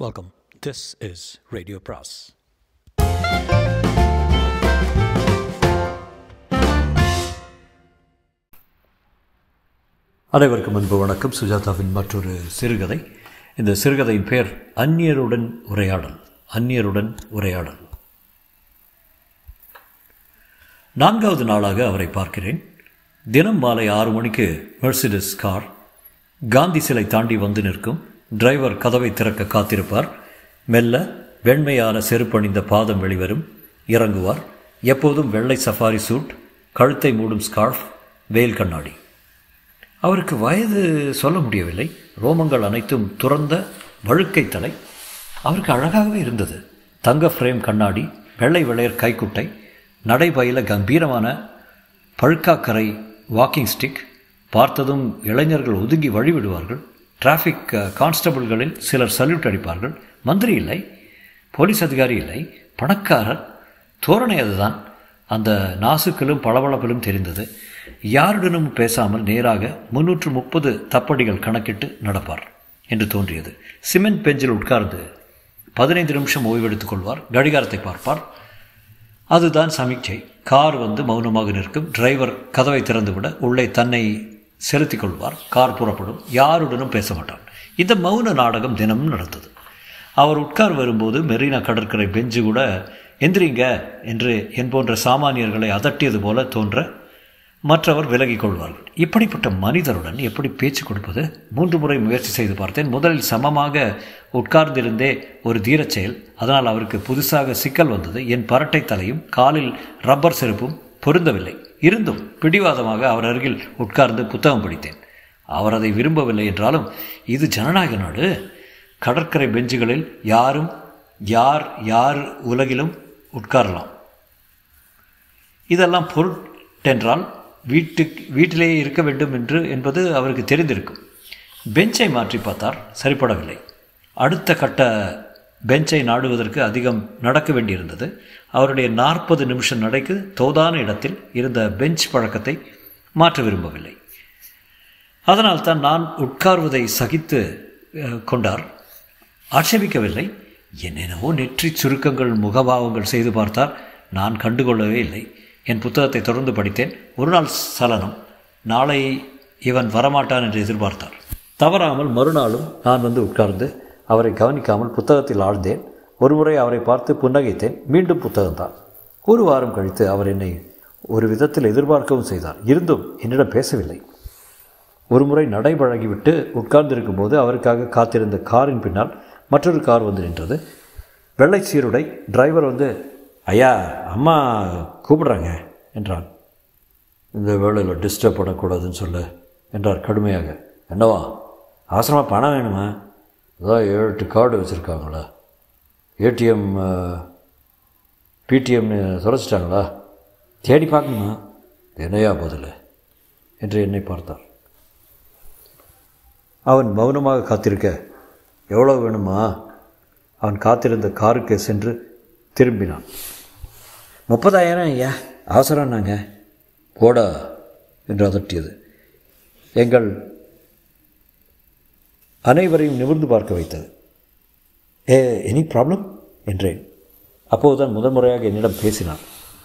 Welcome. This is Radio Pras. அனைவருக்கும் அன்பு வணக்கம் சுஜாதாவின் மற்றொரு சிறுகதை இந்த சிறுகதையின் பெயர் அந்நியருடன் உரையாடல் அந்நியருடன் உரையாடல் நான்காவது நாளாக அவரை பார்க்கிறேன் தினம் மாலை ஆறு மணிக்கு மெர்சிடஸ் கார் காந்தி சிலை தாண்டி வந்து நிற்கும் டிரைவர் கதவை திறக்க காத்திருப்பார் மெல்ல வெண்மையான செருப்பணிந்த பாதம் வெளிவரும் இறங்குவார் எப்போதும் வெள்ளை சஃபாரி சூட் கழுத்தை மூடும் ஸ்கார்ஃப் வேல் கண்ணாடி அவருக்கு வயது சொல்ல முடியவில்லை ரோமங்கள் அனைத்தும் துறந்த வழுக்கை தலை அவருக்கு அழகாகவே இருந்தது தங்க ஃப்ரேம் கண்ணாடி வெள்ளை வெளையர் கைக்குட்டை நடைபயில கம்பீரமான பழுக்காக்கரை வாக்கிங் ஸ்டிக் பார்த்ததும் இளைஞர்கள் ஒதுங்கி வழிவிடுவார்கள் டிராஃபிக் கான்ஸ்டபிள்களில் சிலர் சல்யூட் அடிப்பார்கள் மந்திரி இல்லை போலீஸ் அதிகாரி இல்லை பணக்காரர் தோரணை அதுதான் அந்த நாசுக்களும் பளபளப்பிலும் தெரிந்தது யாருடனும் பேசாமல் நேராக முன்னூற்று முப்பது தப்படிகள் கணக்கிட்டு நடப்பார் என்று தோன்றியது சிமெண்ட் பெஞ்சில் உட்கார்ந்து பதினைந்து நிமிஷம் ஓய்வெடுத்துக் கொள்வார் கடிகாரத்தை பார்ப்பார் அதுதான் சமீட்சை கார் வந்து மௌனமாக நிற்கும் டிரைவர் கதவை திறந்துவிட உள்ளே தன்னை செலுத்திக் கொள்வார் கார் புறப்படும் யாருடனும் பேச மாட்டார் இந்த மௌன நாடகம் தினமும் நடந்தது அவர் உட்கார் வரும்போது மெரினா கடற்கரை பெஞ்சு கூட எந்திரிங்க என்று என் போன்ற சாமானியர்களை அதட்டியது போல தோன்ற மற்றவர் விலகிக் கொள்வார்கள் இப்படிப்பட்ட மனிதருடன் எப்படி பேச்சு கொடுப்பது மூன்று முறை முயற்சி செய்து பார்த்தேன் முதலில் சமமாக உட்கார்ந்திருந்தே ஒரு தீரச் செயல் அதனால் அவருக்கு புதுசாக சிக்கல் வந்தது என் பரட்டை தலையும் காலில் ரப்பர் செருப்பும் பொருந்தவில்லை இருந்தும் பிடிவாதமாக அவர் அருகில் உட்கார்ந்து புத்தகம் படித்தேன் அவர் அதை விரும்பவில்லை என்றாலும் இது ஜனநாயக நாடு கடற்கரை பெஞ்சுகளில் யாரும் யார் யார் உலகிலும் உட்காரலாம் இதெல்லாம் பொருட்டென்றால் வீட்டுக்கு வீட்டிலேயே இருக்க வேண்டும் என்று என்பது அவருக்கு தெரிந்திருக்கும் பெஞ்சை மாற்றி பார்த்தார் சரிப்படவில்லை அடுத்த கட்ட பெஞ்சை நாடுவதற்கு அதிகம் நடக்க வேண்டியிருந்தது அவருடைய நாற்பது நிமிஷம் நடைக்கு தோதான இடத்தில் இருந்த பெஞ்ச் பழக்கத்தை மாற்ற விரும்பவில்லை அதனால் தான் நான் உட்கார்வதை சகித்து கொண்டார் ஆட்சேபிக்கவில்லை என்னென்னவோ நெற்றி சுருக்கங்கள் முகபாவங்கள் செய்து பார்த்தார் நான் கண்டுகொள்ளவே இல்லை என் புத்தகத்தை தொடர்ந்து படித்தேன் ஒரு நாள் சலனம் நாளை இவன் வரமாட்டான் என்று எதிர்பார்த்தார் தவறாமல் மறுநாளும் நான் வந்து உட்கார்ந்து அவரை கவனிக்காமல் புத்தகத்தில் ஆழ்ந்தேன் ஒருமுறை அவரை பார்த்து புன்னகைத்தேன் மீண்டும் புத்தகம்தான் ஒரு வாரம் கழித்து அவர் என்னை ஒரு விதத்தில் எதிர்பார்க்கவும் செய்தார் இருந்தும் என்னிடம் பேசவில்லை ஒருமுறை நடைபழகிவிட்டு உட்கார்ந்திருக்கும் போது அவருக்காக காத்திருந்த காரின் பின்னால் மற்றொரு கார் வந்து நின்றது வெள்ளை சீருடை டிரைவர் வந்து ஐயா அம்மா கூப்பிடுறாங்க என்றான் இந்த வேளையில் டிஸ்டர்ப் பண்ணக்கூடாதுன்னு சொல்ல என்றார் கடுமையாக என்னவா அவசரமாக பணம் வேணுமா அதான் ஏழு எட்டு கார்டு வச்சுருக்காங்களா ஏடிஎம் பிடிஎம்னு தொலைச்சிட்டாங்களா தேடி பார்க்கணுமா என்னையா பதில் என்று என்னை பார்த்தார் அவன் மௌனமாக காத்திருக்க எவ்வளோ வேணுமா அவன் காத்திருந்த காருக்கு சென்று திரும்பினான் முப்பதாயிரம் ஐயா அவசரம் நாங்கள் போடா என்று அதட்டியது எங்கள் அனைவரையும் நிமிர்ந்து பார்க்க வைத்தது ஏ எனி ப்ராப்ளம் என்றேன் அப்போதுதான் முதல் முறையாக என்னிடம் பேசினான்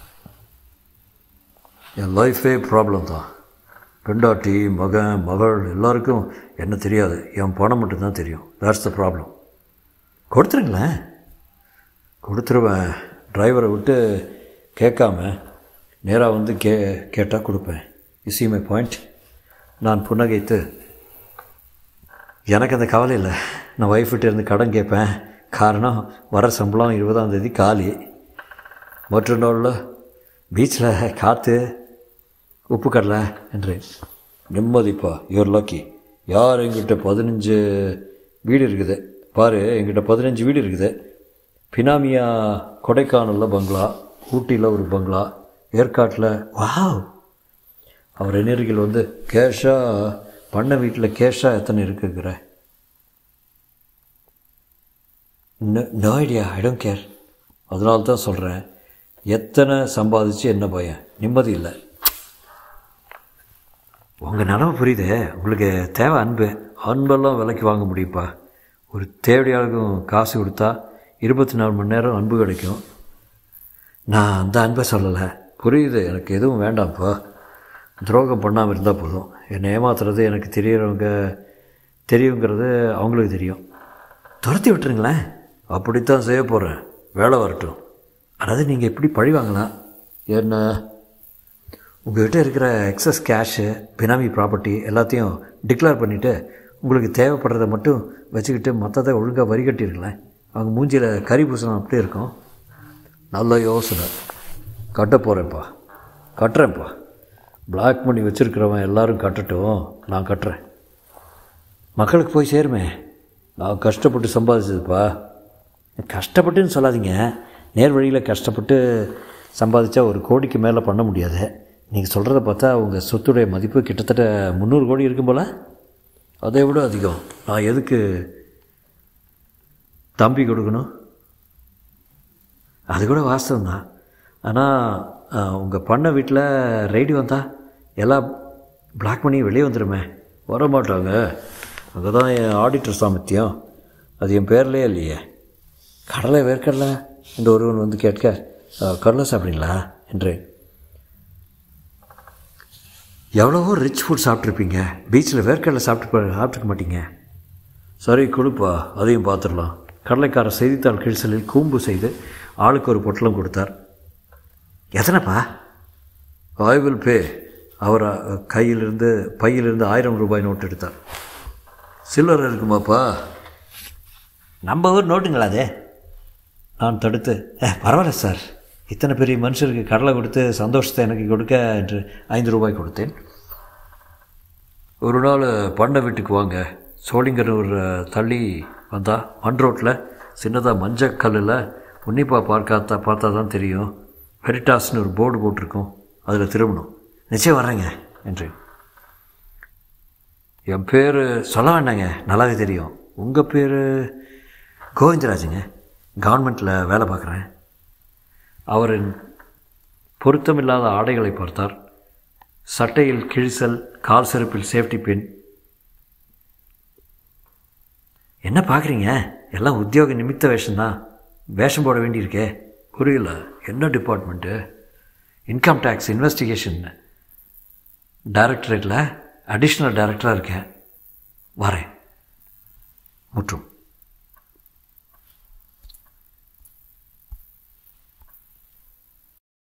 என் லைஃபே ப்ராப்ளம் தான் பெண்டாட்டி மகன் மகள் எல்லாருக்கும் என்ன தெரியாது என் பணம் மட்டும்தான் தெரியும் தேட்ஸ் த ப்ராப்ளம் கொடுத்துருங்களேன் கொடுத்துருவேன் டிரைவரை விட்டு கேட்காம நேராக வந்து கே கேட்டால் கொடுப்பேன் இசி மை பாயிண்ட் நான் புன்னகைத்து எனக்கு அந்த கவலை இல்லை நான் ஒய்ஃப்கிட்ட இருந்து கடன் கேட்பேன் காரணம் வர சம்பளம் இருபதாம் தேதி காலி மற்ற நாளில் பீச்சில் காற்று உப்பு கடலை என்றேன் நிம்மதிப்பா யுவர் லக்கி யார் எங்கிட்ட பதினஞ்சு வீடு இருக்குது பாரு எங்கிட்ட பதினஞ்சு வீடு இருக்குது பினாமியா கொடைக்கானலில் பங்களா ஊட்டியில் ஒரு பங்களா ஏற்காட்டில் வாவ் அவர் என்னருகில் வந்து கேஷாக பண்ண வீட்டில் கேஷாக எத்தனை இருக்குங்கிற no idea I don't care அதனால தான் சொல்கிறேன் எத்தனை சம்பாதிச்சு என்ன பயம் நிம்மதி இல்லை உங்கள் நிலமை புரியுது உங்களுக்கு தேவை அன்பு அன்பெல்லாம் விலைக்கு வாங்க முடியுப்பா ஒரு தேவையாளுக்கும் காசு கொடுத்தா இருபத்தி நாலு மணி நேரம் அன்பு கிடைக்கும் நான் அந்த அன்பை சொல்லலை புரியுது எனக்கு எதுவும் வேண்டாம்ப்பா துரோகம் பண்ணாமல் இருந்தால் போதும் என்னை ஏமாத்துறது எனக்கு தெரியறவங்க தெரியுங்கிறது அவங்களுக்கு தெரியும் துரத்தி விட்டுருங்களேன் அப்படித்தான் செய்ய போகிறேன் வேலை வரட்டும் அதாவது நீங்கள் எப்படி பழி வாங்கலாம் என்ன உங்கள்கிட்ட இருக்கிற எக்ஸஸ் கேஷு பினாமி ப்ராப்பர்ட்டி எல்லாத்தையும் டிக்ளேர் பண்ணிவிட்டு உங்களுக்கு தேவைப்படுறதை மட்டும் வச்சுக்கிட்டு மற்றதை ஒழுங்காக வரி கட்டிருங்களேன் அவங்க மூஞ்சியில் கறி பூசணம் அப்படியே இருக்கும் நல்ல யோசனை கட்ட போகிறேன்ப்பா கட்டுறேன்ப்பா பிளாக் மணி வச்சுருக்கிறவன் எல்லாரும் கட்டட்டும் நான் கட்டுறேன் மக்களுக்கு போய் சேருமே நான் கஷ்டப்பட்டு சம்பாதிச்சதுப்பா கஷ்டப்பட்டுன்னு சொல்லாதீங்க நேர் வழியில் கஷ்டப்பட்டு சம்பாதிச்சா ஒரு கோடிக்கு மேலே பண்ண முடியாது நீங்கள் சொல்கிறத பார்த்தா உங்கள் சொத்துடைய மதிப்பு கிட்டத்தட்ட முந்நூறு கோடி இருக்கும் போல் அதை விட அதிகம் நான் எதுக்கு தம்பி கொடுக்கணும் அது கூட வாஸ்தவம் தான் ஆனால் உங்கள் பண்ண வீட்டில் ரெய்டு வந்தா எல்லாம் பிளாக் பண்ணி வெளியே வந்துடுமே வர மாட்டாங்க அங்கே தான் என் ஆடிட்டர் சாமர்த்தியம் அது என் பேர்லேயே இல்லையே கடலை வேர்க்கடலை என்று ஒருவன் வந்து கேட்க "அஹ், கடலை சாப்பிட்றீங்களா என்றேன் எவ்வளவோ ரிச் ஃபுட் சாப்பிட்ருப்பீங்க பீச்சில் வேர்க்கடலை சாப்பிட்டு ப- சாப்பிட்டுக்க மாட்டீங்க சரி கொடுப்பா அதையும் பார்த்துடலாம் கடலைக்காரர் செய்தித்தாள் கிழிசலில் கூம்பு செய்து ஆளுக்கு ஒரு பொட்டலம் கொடுத்தார் எத்தனைப்பா ஐ வில் பே அவர் அஹ், கையிலிருந்து பையிலிருந்து ஆயிரம் ரூபாய் நோட்டு எடுத்தார் சில்லறை இருக்குமாப்பா நம்ம ஊர் நோட்டுங்களா அது நான் தடுத்து "ஏ, பரவாயில்ல சார் இத்தனை பெரிய மனுஷருக்கு கடலை கொடுத்து சந்தோஷத்தை எனக்கு கொடுக்க என்று ஐந்து ரூபாய் கொடுத்தேன் ஒரு நாள் பண்ணை வீட்டுக்கு வாங்க சோழிங்கநூர் தள்ளி வந்தா மண் ரோட்டில் சின்னதாக மஞ்சள் கல்லில் உன்னிப்பா பார்க்காத்தா பார்த்தா தான் தெரியும் வெரிட்டாஸ்னு ஒரு போர்டு போட்டிருக்கோம் அதில் திரும்பணும் நிச்சயம் வர்றேங்க என்றேன் என் பேர் சொல்ல வேண்டாங்க நல்லாவே தெரியும் உங்கள் பேர் கோவிந்தராஜுங்க கவர்மெண்ட்டில் வேலை பார்க்குறேன் அவரின் பொருத்தமில்லாத ஆடைகளை பார்த்தார் சட்டையில் கிழிசல் கால் செருப்பில் சேஃப்டி பின் என்ன பார்க்குறீங்க எல்லாம் உத்தியோக நிமித்த வேஷம்தான் வேஷம் போட வேண்டியிருக்கே புரியல என்ன டிபார்ட்மெண்ட்டு இன்கம் டேக்ஸ் இன்வெஸ்டிகேஷன் டைரக்டரேட்டில் அடிஷ்னல் டைரக்டராக இருக்கேன் வரேன் முற்றும்